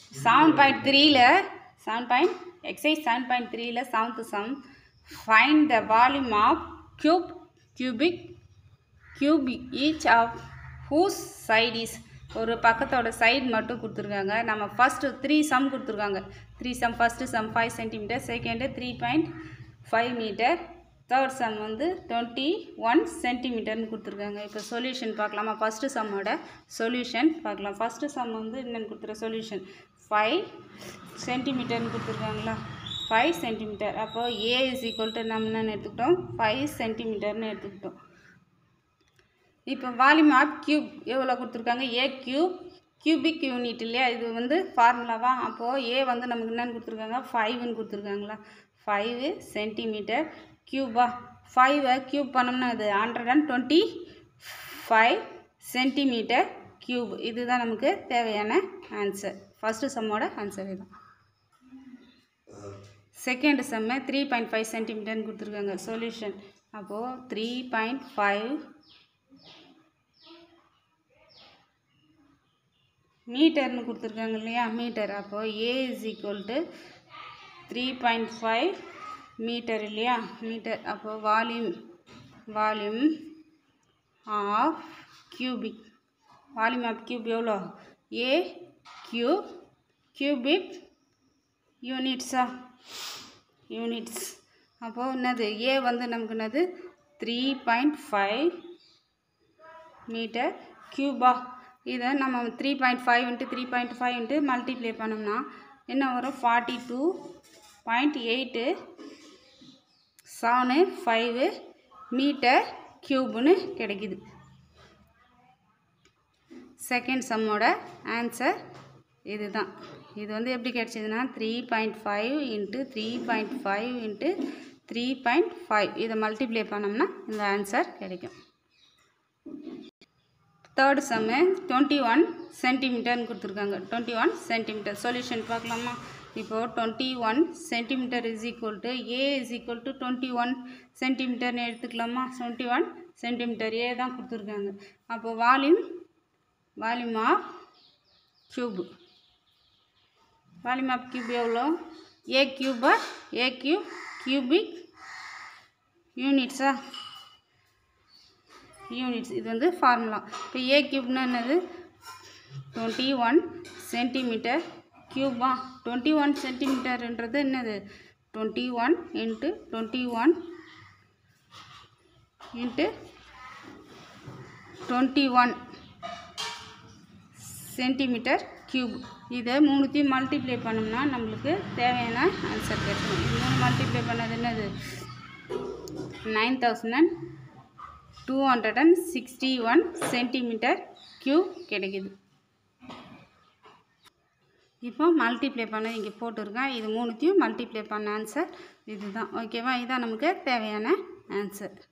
seven point த்ரீல seven point exercise seven point த்ரீல seventh sum find the volume of cube cubic cube each of whose side is ஒரு பக்கத்தோட side மட்டும் கொடுத்துருக்காங்க நம்ம first three sum கொடுத்துருக்காங்க three sum first sum five centimetre second three point five metre third sum வந்து twenty one சென்டிமீட்டர்னு கொடுத்துருக்காங்க இப்போ சொல்யூஷன் பார்க்கலாமா ஃபஸ்ட்டு சம்மோட சொல்யூஷன் பார்க்கலாம் ஃபஸ்ட்டு சம் வந்து என்னென்னு கொடுத்துரு சொல்யூஷன் ஃபைவ் சென்டிமீட்டர்னு கொடுத்துருக்காங்களா ஃபைவ் சென்டிமீட்டர் அப்போது ஏ இஸ் ஈக்குவல் டு நம்ம என்னென்னு எடுத்துக்கிட்டோம் ஃபைவ் சென்டிமீட்டர்னு எடுத்துக்கிட்டோம் இப்போ வால்யூம் ஆஃப் கியூப் எவ்வளோ கொடுத்துருக்காங்க ஏ கியூப் கியூபிக் யூனிட் இல்லையா இது வந்து ஃபார்முலாவா அப்போது ஏ வந்து நமக்கு என்னென்னு கொடுத்துருக்காங்க ஃபைவ்னு கொடுத்துருக்காங்களா ஃபைவ் சென்டிமீட்டர் கியூபா ஃபைவை கியூப் பண்ணோம்னா அது hundred and twenty five centimetre cube இதுதான் நமக்கு தேவையான ஆன்சர் ஃபஸ்ட்டு சம்மோட ஆன்சர் இதுதான் second sum three point five சென்டிமீட்டர்னு கொடுத்துருக்காங்க சொல்யூஷன் அப்போது த்ரீ பாயிண்ட் ஃபைவ் மீட்டர்னு கொடுத்துருக்காங்க இல்லையா மீட்டர் அப்போது A is equal to three point five metre இல்லையா மீட்டர் அப்போது volume volume of cubic volume of cube எவ்வளோ ஏ கியூப் கியூபிக் யூனிட்ஸா யூனிட்ஸ் அப்போது என்னது ஏ வந்து நமக்கு என்னது த்ரீ பாயிண்ட் ஃபைவ் மீட்டர் கியூபா இதை நம்ம three point five into three point five into multiply பண்ணோம்னா என்ன வரும் forty two point eight seven five metre க்யூப்னு கிடைக்குது செகண்ட் சம்மோட ஆன்சர் இதுதான் இது வந்து எப்படி கிடைச்சதுன்னா three point five into three point five into three point five இதை மல்டிப்ளை பண்ணோம்னா இந்த ஆன்சர் கிடைக்கும் தேர்ட் சம்மு டுவெண்ட்டி ஒன் சென்டிமீட்டர்னு கொடுத்துருக்காங்க டுவெண்ட்டி ஒன் சென்டிமீட்டர் சொல்யூஷன் பார்க்கலாமா இப்போது twenty one centimetre is equal to A is equal to twenty one சென்டிமீட்டர்னு எடுத்துக்கலாமா டுவெண்ட்டி ஒன் சென்டிமீட்டர் ஏ தான் கொடுத்துருக்காங்க அப்போ volume volume of cube volume of cube எவ்வளோ ஏ க்யூபா ஏ க்யூப் கியூபிக் யூனிட்ஸா யூனிட்ஸ் இது வந்து ஃபார்முலா இப்போ ஏ க்யூப்னா என்னது டுவெண்ட்டி ஒன் சென்டிமீட்டர் க்யூபா டுவெண்ட்டி ஒன் சென்டிமீட்டர்ன்றது என்னது twenty one into twenty one into twenty one centimetre cube இதை மூணுத்தையும் மல்டிப்ளை பண்ணோம்னா நம்மளுக்கு தேவையான ஆன்சர் கிடைக்கும் இது மூணு மல்டிப்ளை பண்ணது என்னது nine thousand two hundred and sixty one centimetre cube கிடைக்குது இப்போ மல்டிப்ளை பண்ண இங்கே போட்டிருக்கேன் இது மூணுத்தையும் மல்டிப்ளை பண்ண ஆன்சர் இதுதான் ஓகேவா இதுதான் நமக்கு தேவையான ஆன்சர்